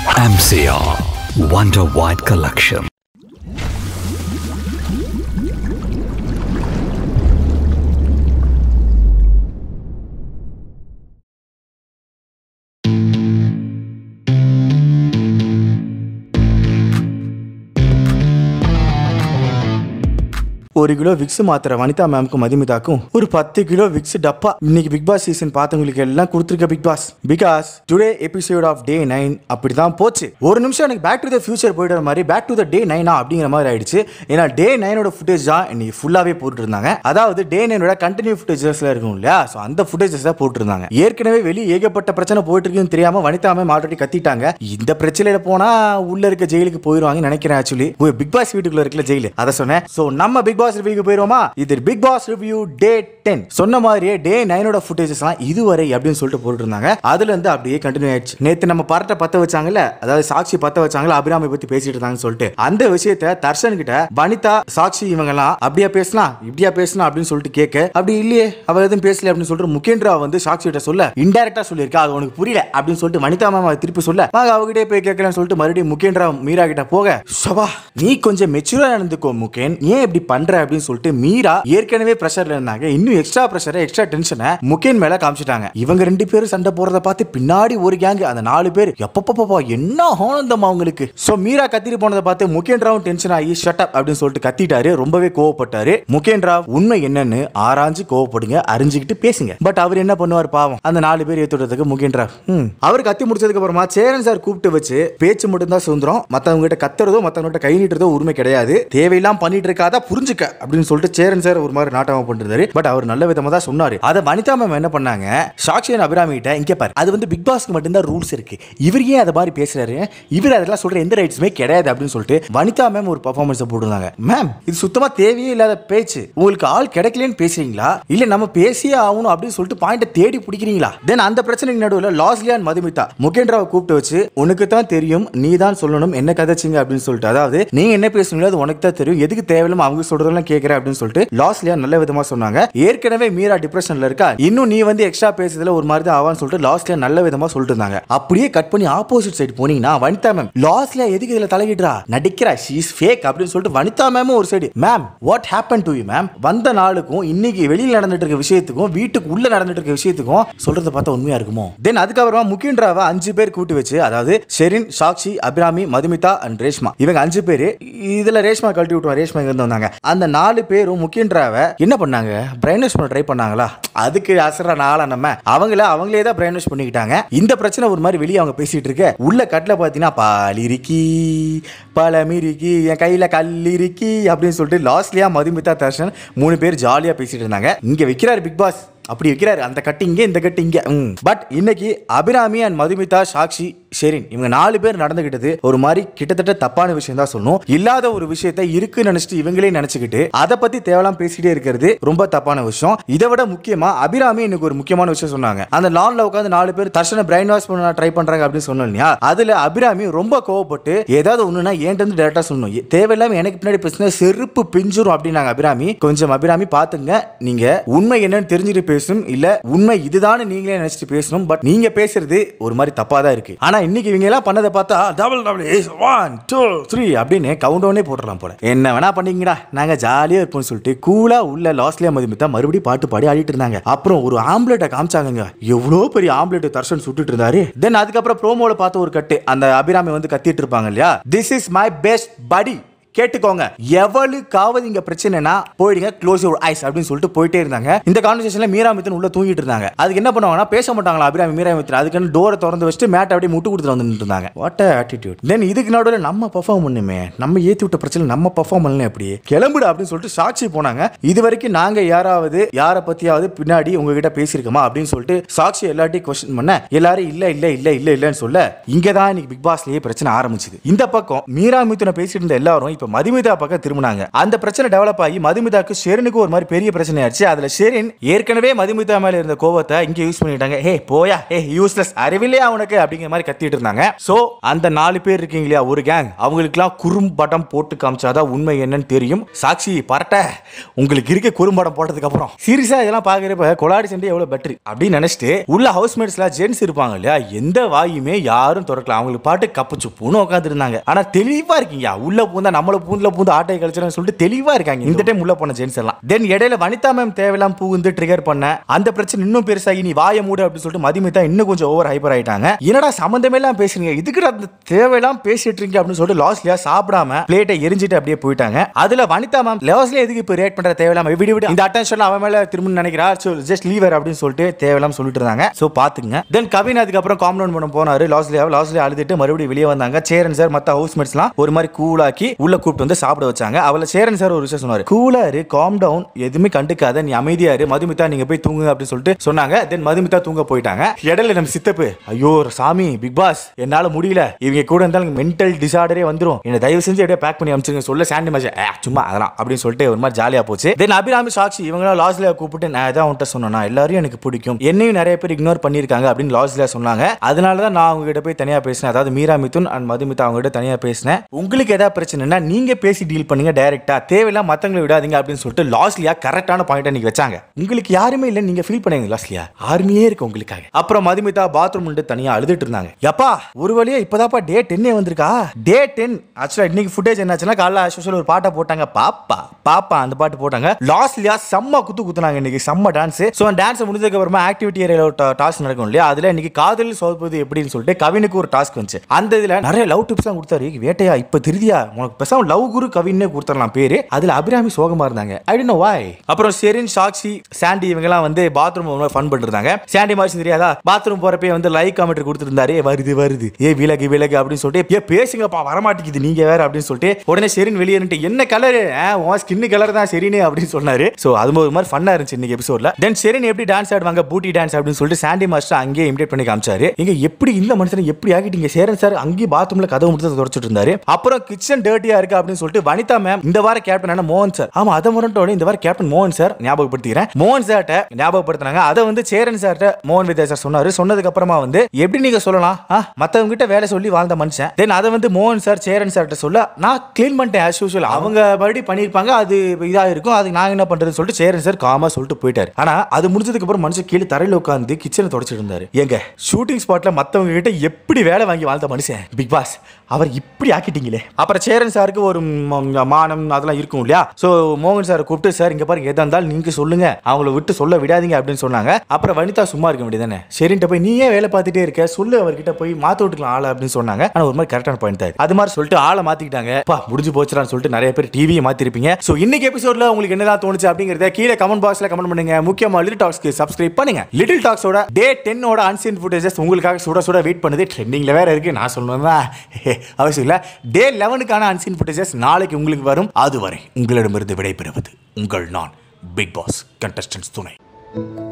MCR Wonder White Collection. ஒரு kilo Vicks மாத்திர வனிதா மேம்க்கும் மதுமிதாக்கும் ஒரு பத்து கிலோ விக்ஸ் டப்பா இன்னைக்கு பிக் பாஸ் சீசன் பார்த்தவங்களுக்கு எல்லாம் கொடுத்துருக்க Bigg Boss because today episode of day nine அப்படிதான் போச்சு ஒரு நிமிஷம் எனக்கு பேக் டு த ஃபியூச்சர் போயிடுற மாதிரி பேக் டு த டே நைனா அப்படிங்கிற மாதிரி ஆயிடுச்சு ஏன்னா டே நைனோட ஃபுட்டேஜ் தான் இன்னைக்கு ஃபுல்லாவே போட்டு இருந்தாங்க அதாவது டே நைனோட கண்டினியூ ஃபுட்டேஜஸ்ல இருக்கும் இல்லையா ஸோ அந்த ஃபுட்டேஜஸ் தான் போட்டுருந்தாங்க ஏற்கனவே வெளியே ஏகப்பட்ட பிரச்சனை போயிட்டு இருக்குன்னு தெரியாம வனிதா மேம் ஆல்ரெடி கத்திட்டாங்க இந்த பிரச்சனையில போனா உள்ள இருக்க ஜெயிலுக்கு போயிருவாங்கன்னு நினைக்கிறேன் ஆக்சுவலி பிக் பாஸ் வீட்டுக்குள்ள இருக்கல ஜெயிலு அதை சொன்னேன் ஸோ நம்ம பிக் பாஸ் ரிவ்யூக்கு போயிருவோமா இது Bigg Boss review day ten சொன்ன மாதிரியே டே நைனோட ஃபுட்டேஜஸ்லாம் இதுவரை அப்படின்னு சொல்லிட்டு போட்டுருந்தாங்க அதுல இருந்து அப்படியே கண்டினியூ ஆயிடுச்சு நேத்து நம்ம பரட்டை பத்த வச்சாங்கல்ல அதாவது சாட்சி பத்த வச்சாங்கல்ல அபிராமி பத்தி பேசிட்டு இருந்தாங்கன்னு சொல்லிட்டு அந்த விஷயத்த தர்ஷன் கிட்ட வனிதா சாட்சி இவங்கெல்லாம் அப்படியா பேசலாம் இப்படியா பேசலாம் அப்படின்னு சொல்லிட்டு கேட்க அப்படி இல்லையே அவ எதுவும் பேசல அப்படின்னு சொல்லிட்டு முகேந்திரா வந்து சாட்சி கிட்ட சொல்ல இன்டெரக்டா சொல்லியிருக்கா அது உனக்கு புரியல அப்படின்னு சொல்லிட்டு வனிதா மேம் அதை திருப்பி சொல்ல நான் அவகிட்டே போய் கேட்கறேன்னு சொல்லிட்டு மறுபடியும் முகேந்திரா மீரா கிட்ட போக சபா நீ கொஞ்சம் மெச்சூரா நடந்துக்கோ முகேன் ஏன் இப்படி பண்ற அப்படின்னு சொல்லிட்டு மீரா ஏற்கனவே பிரஷர்ல இருந்தாங்க இன்னும் எக்ஸ்ட்ரா பிரஷரை எக்ஸ்ட்ரா டென்ஷனை முகேன் மேல காமிச்சிட்டாங்க இவங்க ரெண்டு பேரும் சண்டை போறத பார்த்து பின்னாடி ஒரு கேங் அந்த நாலு பேர் எப்பப்பப்பா என்ன ஆனந்தம் அவங்களுக்கு சோ மீரா கத்திட்டு போனதை பார்த்து முகேன் ராவும் டென்ஷன் ஆகி ஷட் அப் அப்படின்னு சொல்லிட்டு கத்திட்டாரு ரொம்பவே கோவப்பட்டாரு முகேன் ராவ் உண்மை என்னன்னு ஆராய்ஞ்சு கோவப்படுங்க அறிஞ்சுக்கிட்டு பேசுங்க பட் அவர் என்ன பண்ணுவார் பாவம் அந்த நாலு பேர் ஏத்துறதுக்கு முகேன் ராவ் ம். அவர் கத்தி முடிச்சதுக்கு அப்புறமா சேரன் சார் கூப்பிட்டு வச்சு பேச்சு மட்டும் தான் சுதந்திரம் மத்தவங்க கிட்ட கத்துறதோ மத்தவங்க கிட்ட கை நீட்டுறதோ உரிமை கிடையாது தேவையெல்லாம் பண்ணிட்டு இருக்காதா புரிஞ்சுக்க அப்படின்னு சொல்லிட்டு சேரன் சார் ஒரு மாதிரி நாட்டமா பண்ணிருந்தாரு பட் அவர் நல்ல விதமா தான் சொன்னாரு அதை வனிதா மேம் என்ன பண்ணாங்க சாக்ஷியன் அபிராமி கிட்ட இங்க பாரு அது வந்து பிக் பாஸ்க்கு மட்டும்தான் ரூல்ஸ் இருக்கு இவர் ஏன் அதை மாதிரி பேசுறாரு இவர் அதெல்லாம் சொல்ற எந்த ரைட்ஸுமே கிடையாது அப்படின்னு சொல்லிட்டு வனிதா மேம் ஒரு பர்ஃபார்மன்ஸ் போட்டுருந்தாங்க மேம் இது சுத்தமா தேவையே இல்லாத பேச்சு உங்களுக்கு ஆள் கிடைக்கலன்னு பேசுறீங்களா இல்ல நம்ம பேசியே ஆகணும் அப்படின்னு சொல்லிட்டு பாயிண்ட தேடி பிடிக்கிறீங்களா தென் அந்த பிரச்சனைக்கு நடுவில் லாஸ்லியான் மதுமிதா முகேந்திராவை கூப்பிட்டு வச்சு உனக்கு தான் தெரியும் நீ தான் சொல்லணும் என்ன கதைச்சிங்க அப்படின்னு சொல்லிட்டு அதாவது நீங்க என்ன பேசுறீங்களோ அது உனக்கு தான் தெரியும் எதுக்கு தேவையில்லாம அவங்க சொல்றதெல்லாம் கேட்கற அப்படின்னு சொல்லிட்டு லாஸ்லியா நல்ல விதமா சொன்னாங்க ஏற்கனவே மீரா டிப்ரெஷன்ல இருக்கா இன்னும் நீ வந்து எக்ஸ்ட்ரா பேசுறதுல ஒரு மாதிரி தான் ஆவான்னு சொல்லிட்டு லாஸ்லியா நல்ல விதமா சொல்லிட்டு இருந்தாங்க அப்படியே கட் பண்ணி ஆப்போசிட் சைடு போனீங்கன்னா வனிதா மேம் லாஸ்லியா எதுக்கு இதுல தலையிடுறா நடிக்கிறா ஷீ இஸ் ஃபேக் அப்படின்னு சொல்லிட்டு வனிதா மேமும் ஒரு side ma'am what happen to you ma'am வந்த நாளுக்கும் இன்னைக்கு வெளியில் நடந்துட்டு இருக்க விஷயத்துக்கும் வீட்டுக்கு உள்ள நடந்துட்டு இருக்க விஷயத்துக்கும் சொல்றத பார்த்தா உண்மையா இருக்குமோ தென் அதுக்கப்புறமா முக்கியன்றாவை அஞ்சு பேர் கூட்டி வச்சு அதாவது ஷெரின் சாக்ஷி அபிராமி மதுமிதா அண்ட் ரேஷ்மா இவங்க அஞ்சு பேர் இதுல ரேஷ்மா கழட்டி விட்டுருவா ரேஷ்மா இங்க இருந்து வந்தாங்க அந்த நாலு பேரும் முக்கியன்றாவை என்ன பண்ணாங்க பிரைன் வாஷ் பண்ண ட்ரை பண்ணாங்களா அதுக்கு அசர நாளா நம்ம அவங்கள அவங்களே தான் பிரைன் வாஷ் பண்ணிக்கிட்டாங்க இந்த பிரச்சனை ஒரு மாதிரி வெளியே அவங்க பேசிட்டு இருக்க உள்ள கட்டில பார்த்தீங்கன்னா பால் இருக்கி பழம் இருக்கி என் கையில கல் இருக்கி அப்படின்னு சொல்லிட்டு லாஸ்ட்லியா மதுமிதா தர்ஷன் மூணு பேர் ஜாலியா பேசிட்டு இருந்தாங்க இங்க வைக்கிறாரு பிக் பாஸ் அப்படி வைக்கிறாரு அந்த கட்டு இங்கே இந்த கட்டு இங்கே பட் இன்னைக்கு அபிராமி அண்ட் மதுமிதா சாக்ஷி ஷெரின் இவங்க நாலு பேர் நடந்துகிட்டது ஒரு மாதிரி கிட்டத்தட்ட தப்பான விஷயம் தான் சொல்லணும் இல்லாத ஒரு விஷயத்தை இருக்குன்னு நினைச்சிட்டு இவங்களே நினைச்சுக்கிட்டு அதை பத்தி தேவலாம் பேசிட்டே இருக்கிறது ரொம்ப தப்பான விஷயம் இதை விட முக்கியமா அபிராமி எனக்கு ஒரு முக்கியமான விஷயம் சொன்னாங்க அந்த லான்ல உட்காந்து நாலு பேர் தர்ஷனை பிரைன் வாஷ் பண்ண ட்ரை பண்றாங்க அப்படின்னு சொன்னோம் இல்லையா அதுல அபிராமி ரொம்ப கோவப்பட்டு ஏதாவது ஒண்ணுனா என்கிட்ட இருந்து டேரக்டா சொல்லணும் எ- தேவையில்லாம எனக்கு பின்னாடி பேசினா செருப்பு பிஞ்சிரும் அப்படின்னாங்க அபிராமி கொஞ்சம் அபிராமி பாத்துங்க நீங்க உண்மை என்னன்னு தெரிஞ்சுட்டு பேசணும் இல்ல உண்மை இதுதான் நீங்களே நினைச்சிட்டு பேசணும் பட் நீங்க பேசுறது ஒரு மாதிரி தப்பா தான் இருக்கு ஆனா இன்னைக்கு இவங்க எல்லாம் பண்ணதை பார்த்தா double double one two three அப்படின்னு கவுண்ட் டவுனே போட்டுடலாம் போல என்ன வேணா பண்ணீங்கடா நாங்க ஜாலியா இருப்போம்னு சொல்லிட்டு கூலா உள்ள லாஸ்ட்லியா மதுமித்தா மறுபடியும் பாட்டு பாடி ஆடிட்டு இருந்தாங்க அப்புறம் ஒரு ஆம்லெட்டை காமிச்சாங்க எவ்வளோ பெரிய ஆம்லெட் தர்ஷன் சுட்டுட்டு இருந்தாரு தென் அதுக்கப்புறம் ப்ரோமோல பார்த்த ஒரு கட்டு அந்த அபிராமி வந்து கத்திட்டு இருப்பாங்க இல்லையா திஸ் இஸ் மை பெஸ்ட் படி கேட்டுக்கோங்க எவளுக்காவது இங்க பிரச்சனைனா போயிடுங்க க்ளோஸ் யுவர் ஐஸ் அப்படின்னு சொல்லிட்டு போயிட்டே இருந்தாங்க இந்த கான்வர்சேஷன்ல மீரா மித்தன் உள்ள தூங்கிட்டு இருந்தாங்க அதுக்கு என்ன பண்ணுவாங்கன்னா பேச மாட்டாங்களா அபிராமி மீரா மித்தன் அதுக்கு டோரை திறந்து வச்சுட்டு மேட் அப்படியே முட்டு கொடுத்துட்டு வந்துட்டு இருந்தாங்க வாட் ஆட்டிடியூட் தென் இதுக்கு நடுவில் நம்ம பர்ஃபார்ம் பண்ணுமே நம்ம ஏத்தி விட்ட பிரச்சனை நம்ம பர்ஃபார்ம் பண்ணல எப்படி கிளம்புடு அப்படின்னு சொல்லிட்டு சாட்சி போனாங்க இது வரைக்கும் நாங்க யாராவது யாரை பத்தியாவது பின்னாடி உங்ககிட்ட பேசியிருக்கோமா அப்படின்னு சொல்லிட்டு சாட்சி எல்லாத்தையும் கொஸ்டின் பண்ண எல்லாரும் இல்ல இல்ல இல்ல இல்ல இல்லன்னு சொல்ல இங்க தான் இன்னைக்கு பிக் பாஸ்லயே பிரச்சனை ஆரம்பிச்சுது இந்த பக்கம் மீரா மித்துனை பேசிட்டு இருந்த எல்லாரும் இப்ப இப்ப மதுமிதா பக்கம் திரும்பினாங்க அந்த பிரச்சனை டெவலப் ஆகி மதுமிதாக்கு ஷெரினுக்கு ஒரு மாதிரி பெரிய பிரச்சனை ஆயிடுச்சு அதுல ஷெரின் ஏற்கனவே மதுமிதா மேல இருந்த கோவத்தை இங்க யூஸ் பண்ணிட்டாங்க ஹே போயா ஹே யூஸ்லெஸ் அறிவில்லையா உனக்கு அப்படிங்கிற மாதிரி கத்திட்டு இருந்தாங்க சோ அந்த நாலு பேர் இருக்கீங்க இல்லையா ஒரு கேங் அவங்களுக்குலாம் குறும்படம் போட்டு காமிச்சாதான் உண்மை என்னன்னு தெரியும் சாட்சி பரட்ட உங்களுக்கு இருக்க குறும்படம் போட்டதுக்கு அப்புறம் சீரியஸா இதெல்லாம் பாக்குறப்ப கொலாடி சண்டை எவ்வளவு பெட்டர் அப்படின்னு நினைச்சிட்டு உள்ள ஹவுஸ்மேட்ஸ்ல ஜென்ஸ் இருப்பாங்க இல்லையா எந்த வாயுமே யாரும் திறக்கலாம் அவங்களுக்கு பாட்டு கப்பு சுப்புன்னு உட்காந்து இருந்தாங்க ஆனா தெளிவா இருக்கீங்க உள்ள பூந்தா நம்மள பூந்துல பூந்து ஆட்டை கழிச்சிடும் சொல்லிட்டு தெளிவா இருக்காங்க இந்த டைம் உள்ள போன ஜென்ஸ் எல்லாம் தென் இடையில வனிதா மேம் தேவையெல்லாம் பூந்து ட்ரிகர் பண்ண அந்த பிரச்சனை இன்னும் பெருசாகி நீ வாய மூடு அப்படின்னு சொல்லிட்டு மதிமிதா இன்னும் கொஞ்சம் ஓவர் ஹைப்பர் ஆயிட்டாங்க என்னடா சம்பந்தமே எல்லாம் பேசுறீங்க இதுக்கு அந்த தேவையெல்லாம் பேசிட்டு இருக்கீங்க அப்படின்னு சொல்லிட்டு லாஸ்ட்லியா சாப்பிடாம பிளேட்டை எரிஞ்சிட்டு அப்படியே போயிட்டாங்க அதுல வனிதா மேம் லாஸ்ட்ல எதுக்கு இப்போ ரியாக்ட் பண்ற தேவையில்லாம விடு விடு இந்த அட்டென்ஷன் அவன் மேல திரும்ப நினைக்கிறா ஜஸ்ட் லீவர் அப்படின்னு சொல்லிட்டு தேவையில்லாம சொல்லிட்டு இருந்தாங்க சோ பாத்துங்க தென் கவின் அதுக்கப்புறம் காம்பவுண்ட் பண்ண போனாரு லாஸ்ட்லியா லாஸ்ட்லியா அழுதுட்டு மறுபடியும் வெளியே வந்தாங்க சேரன் சார் மத்த ஹவுஸ்மேட்ஸ்லாம் ஒரு மாதிரி கூலாக்கி உள்ள கூப்பிட்டு வந்து சாப்பிட வச்சாங்க அவள சேரன் சார் ஒரு விஷயம் சொன்னாரு கூலா இரு காம் டவுன் எதுவுமே கண்டுக்காத நீ அமைதியா இரு மதுமிதா நீங்க போய் தூங்குங்க அப்படின்னு சொல்லிட்டு சொன்னாங்க தென் மதுமிதா தூங்க போயிட்டாங்க இடையில நம்ம சித்தப்பு ஐயோ சாமி பிக் பாஸ் என்னால முடியல இவங்க கூட இருந்தாலும் மென்டல் டிசார்டரே வந்துரும் என்ன தயவு செஞ்சு அப்படியே பேக் பண்ணி அனுப்பிச்சுங்க சொல்ல சாண்டி மேட்ச் சும்மா அதெல்லாம் அப்படின்னு சொல்லிட்டு ஒரு மாதிரி ஜாலியா போச்சு தென் அபிராமி சாக்ஷி இவங்களாம் லாஸ்ட்ல கூப்பிட்டு நான் இதான் உன்ட்ட சொன்னேன்னா எல்லாரையும் எனக்கு பிடிக்கும் என்னையும் நிறைய பேர் இக்னோர் பண்ணியிருக்காங்க அப்படின்னு லாஸ்ட்ல சொன்னாங்க அதனால தான் நான் அவங்க கிட்ட போய் தனியா பேசினேன் அதாவது மீரா மிதுன் அண்ட் மதுமிதா அவங்க கிட்ட தனியா பேசினேன் உங்களுக்கு ஏதாவது பிரச்சனைனா நீங்க பேசி டீல் பண்ணுங்க டைரக்டா தேவையில்லாம் மத்தவங்களை விடாதீங்க அப்படின்னு சொல்லிட்டு லாஸ்ட்லியா கரெக்டான பாயிண்ட் நீங்க வச்சாங்க உங்களுக்கு யாருமே இல்லை நீங்க ஃபீல் பண்ணுங்க லாஸ்ட்லியா ஆர்மியே இருக்கு உங்களுக்காக அப்புறம் மதுமிதா பாத்ரூம் தனியா அழுதுட்டு இருந்தாங்க எப்பா ஒரு வழியா இப்பதாப்பா டே டென்னே வந்திருக்கா டே டென் ஆக்சுவலா இன்னைக்கு ஃபுட்டேஜ் என்னாச்சுன்னா காலைல ஆஸ் ஒரு பாட்டை போட்டாங்க பாப்பா பாப்பா அந்த பாட்டு போட்டாங்க லாஸ்ட்லியா செம்ம குத்து குத்துனாங்க இன்னைக்கு செம்ம டான்ஸ் ஸோ டான்ஸ் முடிஞ்சதுக்கு அப்புறமா ஆக்டிவிட்டி ஏரியாவில் டாஸ்க் நடக்கும் இல்லையா அதுல இன்னைக்கு காதல் சோல்வது எப்படின்னு சொல்லிட்டு கவினுக்கு ஒரு டாஸ்க் வந்துச்சு அந்த இதுல நிறைய லவ் டிப்ஸ் தான் கொடுத்தாரு வேட்டையா இப்ப திருதியா உனக்கு பேசாம லவ் குரு கவின்னே கொடுத்துடலாம் பேரு அதுல அபிராமி சோகமா இருந்தாங்க ஐ டோன்ட் நோ வாய் அப்புறம் ஷெரின் சாக்ஷி சாண்டி இவங்க எல்லாம் வந்து பாத்ரூம் ஃபன் பண்ணிருந்தாங்க சாண்டி மாதிரி தெரியாதா பாத்ரூம் போறப்பே வந்து லைக் கமெண்ட் கொடுத்துருந்தாரு வருது வருது ஏ விலகு விலகு அப்படின்னு சொல்லிட்டு ஏ பேசுங்கப்பா வரமாட்டேங்குது நீங்க வேற அப்படின்னு சொல்லிட்டு உடனே ஷெரின் வெளியே நின்னுட்டு, என்ன கலரு உன் ஸ்கின் கலர் தான் சரினே அப்படின்னு சொன்னாரு சோ அது ஒரு மாதிரி ஃபன்னா இருந்துச்சு இன்னைக்கு எபிசோட்ல தென் ஷெரின் எப்படி டான்ஸ் ஆடுவாங்க பூட்டி டான்ஸ் அப்படின்னு சொல்லிட்டு சாண்டி மாஸ்டர் அங்கேயே இமிடேட் பண்ணி காமிச்சாரு இங்க எப்படி இந்த மனுஷனை எப்படி ஆகிட்டீங்க சேரன் சார் அங்கேயே பாத்ரூம்ல கதவு முடித்து தொடச்சிட்டு இருந்தாரு அப்புறம் கிச்சன் டர்ட்டியா இருக்கு அப்படின்னு சொல்லிட்டு வனிதா மேம் இந்த வார கேப்டன் மோகன் சார் ஆமா அதை முரட்டோட இந்த வார கேப்டன் மோகன் சார் ஞாபகப்படுத்திக்கிறேன் மோகன் சார்ட்ட ஞாபகப்படுத்தினாங்க அதை வந்து சேரன் சார்ட்ட மோகன் வித்யா சார் சொன்னாரு சொன்னதுக்கு அப்புறமா வந்து எப்படி நீங்க சொல்லலாம் ஆ, மத்தவங்க கிட்ட வேலை சொல்லி வாழ்ந்த மனுஷன் தென் அதை வந்து மோகன் சார் சேரன் சார்ட்ட சொல்ல நான் க்ளீன் பண்ணிட்டேன் ஆஸ் யூஸ்வல் அவங்க மறுபடியும் பண்ணியிருப்பாங்க அது இதா இருக்கும் அதுக்கு நான் என்ன பண்றதுன்னு சொல்லிட்டு சேரன் சார் காமா சொல்லிட்டு போயிட்டாரு ஆனா அது முடிஞ்சதுக்கு அப்புறம் மனுஷன் கீழே தரையில உட்காந்து கிச்சனை தொடச்சிட்டு இருந்தாரு எங்க ஷூட்டிங் ஸ்பாட்ல மத்தவங்க கிட்ட எப்படி வேலை வாங்கி வாழ்ந்த மனுஷன் பிக் பாஸ் அவர் இப்படி ஆக்கிட்டீங்களே அப்புறம் சேரன் சாருக்கு ஒரு ம- மானம் அதெல்லாம் இருக்கும் இல்லையா சோ மோகன் சார் கூப்பிட்டு சார் இங்க பாருங்க எதா இருந்தாலும் நீங்க சொல்லுங்க அவங்கள விட்டு சொல்ல விடாதீங்க அப்படின்னு சொன்னாங்க அப்புறம் வனிதா சும்மா இருக்க வேண்டியதானே சரின்ட்டு போய் நீ ஏன் வேலை பார்த்துட்டே இருக்க சொல்லு அவர்கிட்ட போய் மாத்த விட்டுக்கலாம் ஆளை அப்படின்னு சொன்னாங்க ஆனா ஒரு மாதிரி கரெக்டான பாயிண்ட் தான் அது மாதிரி சொல்லிட்டு ஆளை மாத்திக்கிட்டாங்க பா முடிஞ்சு போச்சுடான்னு சொல்லிட்டு நிறைய பேர் டிவியை மாத்திருப்பீங்க சோ இன்னைக்கு எபிசோட்ல உங்களுக்கு என்னதான் தோணுச்சு அப்படிங்கறத கீழே கமெண்ட் பாக்ஸ்ல கமெண்ட் பண்ணுங்க முக்கியமா லிட்டில் டாக்ஸ்க்கு சப்ஸ்கிரைப் பண்ணுங்க லிட்டில் டாக்ஸோட டே டென்னோட அன்சீன் ஃபுட்டேஜஸ் உங்களுக்காக சுட சுட வெயிட் பண்ணுது ட்ரெண்டிங்ல வேற இருக்கு நான் சொல்லணும்னா அவசியம் இல்ல டே லெவனுக்கான அன்சீன் ஃபுட்டேஜஸ் நாளைக்கு உங்களுக்கு வரும் அதுவரை உங்களிடமிருந்து விடைபெறுவது உங்கள் நான் பிக் பாஸ் கண்டஸ்டன்ஸ் துணை